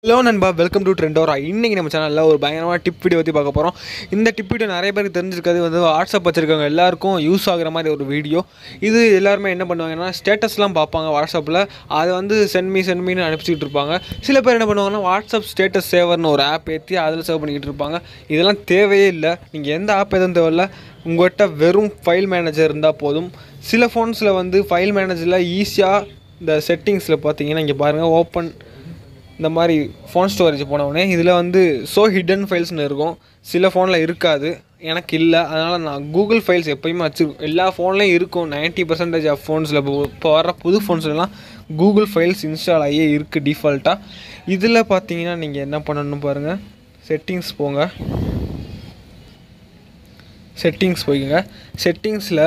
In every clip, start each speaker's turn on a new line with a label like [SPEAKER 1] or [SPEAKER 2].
[SPEAKER 1] hello நண்பா welcome to ட்ரெண்டோரா இன்றைக்கி நம்ம சேனலில் ஒரு பயங்கரமான டிப் வீடியோ பற்றி பார்க்க போகிறோம் இந்த டிப் வீடியோ நிறைய பேருக்கு தெரிஞ்சிருக்காது வந்து வாட்ஸ்அப் வச்சுருக்கவங்க எல்லாருக்கும் யூஸ் ஆகுற மாதிரி ஒரு வீடியோ இது எல்லாருமே என்ன பண்ணுவாங்கன்னா ஸ்டேட்டஸ்லாம் பார்ப்பாங்க வாட்ஸ்அப்பில் அதை வந்து சென்மி சென்மின்னு அனுப்பிச்சிட்டு இருப்பாங்க சில பேர் என்ன பண்ணுவாங்கன்னா வாட்ஸ்அப் ஸ்டேட்டஸ் சேவர்னு ஒரு ஆப் ஏற்றி அதில் சேவ் பண்ணிக்கிட்டு இருப்பாங்க இதெல்லாம் தேவையே இல்லை நீங்கள் எந்த ஆப் எதுவும் தேவையில்ல உங்கள்கிட்ட வெறும் ஃபைல் மேனேஜர் இருந்தால் போதும் சில ஃபோன்ஸில் வந்து ஃபைல் மேனேஜரில் ஈஸியாக இந்த செட்டிங்ஸில் பார்த்தீங்கன்னா இங்கே பாருங்கள் ஓப்பன் இந்த மாதிரி ஃபோன் ஸ்டோரேஜ் போனவுடனே இதில் வந்து ஸோ ஹிடன் ஃபைல்ஸ்னு இருக்கும் சில ஃபோனில் இருக்காது எனக்கு இல்லை அதனால் நான் கூகுள் ஃபைல்ஸ் எப்பயுமே வச்சு எல்லா ஃபோன்லேயும் இருக்கும் 90% பர்சன்டேஜ் ஆஃப் ஃபோன்ஸில் இப்போ வர புது ஃபோன்ஸ்லாம் கூகுள் ஃபைல்ஸ் இன்ஸ்டால் ஆகியே இருக்குது டிஃபால்ட்டாக இதில் பார்த்தீங்கன்னா நீங்கள் என்ன பண்ணணும் பாருங்கள் செட்டிங்ஸ் போங்க செட்டிங்ஸ் போய்க்குங்க செட்டிங்ஸில்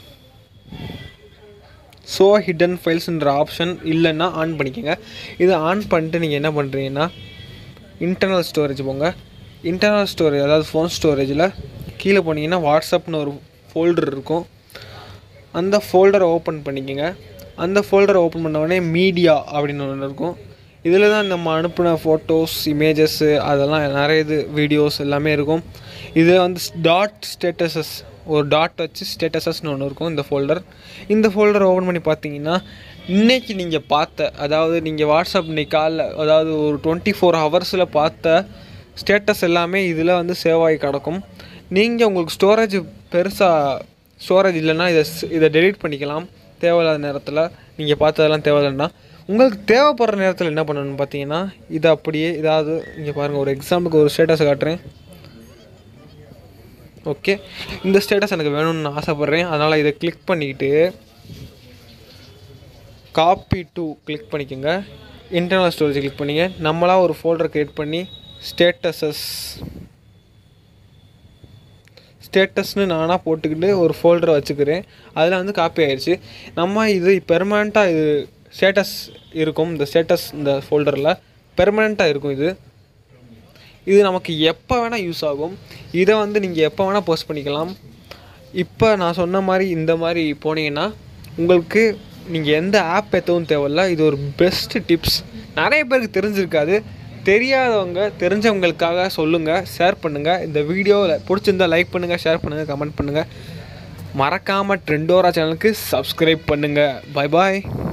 [SPEAKER 1] ஸோ ஹிடன் ஃபைல்ஸ்ன்ற ஆப்ஷன் இல்லைன்னா ஆன் பண்ணிக்கோங்க இது ஆன் பண்ணிட்டு நீங்கள் என்ன பண்ணுறீங்கன்னா இன்டர்னல் ஸ்டோரேஜ் போங்க இன்டர்னல் ஸ்டோரேஜ் அதாவது ஃபோன் ஸ்டோரேஜில் கீழே போனீங்கன்னா வாட்ஸ்அப்னு ஒரு ஃபோல்டர் இருக்கும் அந்த ஃபோல்டரை ஓப்பன் பண்ணிக்கோங்க அந்த ஃபோல்டரை ஓப்பன் பண்ண உடனே மீடியா அப்படின்னு ஒன்று இருக்கும் இதில் தான் நம்ம அனுப்பின ஃபோட்டோஸ் இமேஜஸ்ஸு அதெல்லாம் நிறைய இது வீடியோஸ் எல்லாமே இருக்கும் இதில் வந்து டாட் ஸ்டேட்டஸஸ் ஒரு டாட் வச்சு ஸ்டேட்டஸஸ்னு ஒன்று இருக்கும் இந்த ஃபோல்டர் இந்த ஃபோல்டரை ஓப்பன் பண்ணி பார்த்தீங்கன்னா இன்றைக்கி நீங்கள் பார்த்த அதாவது நீங்கள் வாட்ஸ்அப் இன்னைக்கு காலைல அதாவது ஒரு டுவெண்ட்டி ஃபோர் ஹவர்ஸில் பார்த்த ஸ்டேட்டஸ் எல்லாமே இதில் வந்து சேவ் ஆகி கிடக்கும் நீங்கள் உங்களுக்கு ஸ்டோரேஜ் பெருசாக ஸ்டோரேஜ் இல்லைன்னா இதை ஸ்- இதை டெலீட் பண்ணிக்கலாம் தேவையில்லாத நேரத்தில் நீங்கள் பார்த்ததெல்லாம் தேவையில்லைன்னா உங்களுக்கு தேவைப்படுற நேரத்தில் என்ன பண்ணணும்னு பார்த்தீங்கன்னா இதை அப்படியே ஏதாவது இங்கே பாருங்கள் ஒரு எக்ஸாம்பிளுக்கு ஒரு ஸ்டேட்டஸ் காட்டுறேன் ஓகே இந்த ஸ்டேட்டஸ் எனக்கு வேணும்னு நான் ஆசைப்பட்றேன் அதனால் இதை கிளிக் பண்ணிக்கிட்டு காப்பி டு கிளிக் பண்ணிக்கோங்க இன்டர்னல் ஸ்டோரேஜ் கிளிக் பண்ணிங்க நம்மளாக ஒரு ஃபோல்டர் க்ரியேட் பண்ணி ஸ்டேட்டஸஸ் ஸ்டேட்டஸ்னு நானாக போட்டுக்கிட்டு ஒரு ஃபோல்டரை வச்சுக்கிறேன் அதில் வந்து காப்பி ஆயிடுச்சு நம்ம இது பெர்மனண்ட்டாக இது ஸ்டேட்டஸ் இருக்கும் இந்த ஸ்டேட்டஸ் இந்த ஃபோல்டரில் பெர்மனண்ட்டாக இருக்கும் இது இது நமக்கு எப்போ வேணால் யூஸ் ஆகும் இதை வந்து நீங்கள் எப்போ வேணால் போஸ்ட் பண்ணிக்கலாம் இப்போ நான் சொன்ன மாதிரி இந்த மாதிரி போனீங்கன்னா உங்களுக்கு நீங்கள் எந்த ஆப் ஏற்றவும் தேவையில்ல இது ஒரு பெஸ்ட்டு டிப்ஸ் நிறைய பேருக்கு தெரிஞ்சிருக்காது தெரியாதவங்க தெரிஞ்சவங்களுக்காக சொல்லுங்கள் ஷேர் பண்ணுங்கள் இந்த வீடியோவில் பிடிச்சிருந்தா லைக் பண்ணுங்கள் ஷேர் பண்ணுங்கள் கமெண்ட் பண்ணுங்கள் மறக்காமல் ட்ரெண்டோரா சேனலுக்கு சப்ஸ்கிரைப் பண்ணுங்கள் பை பாய்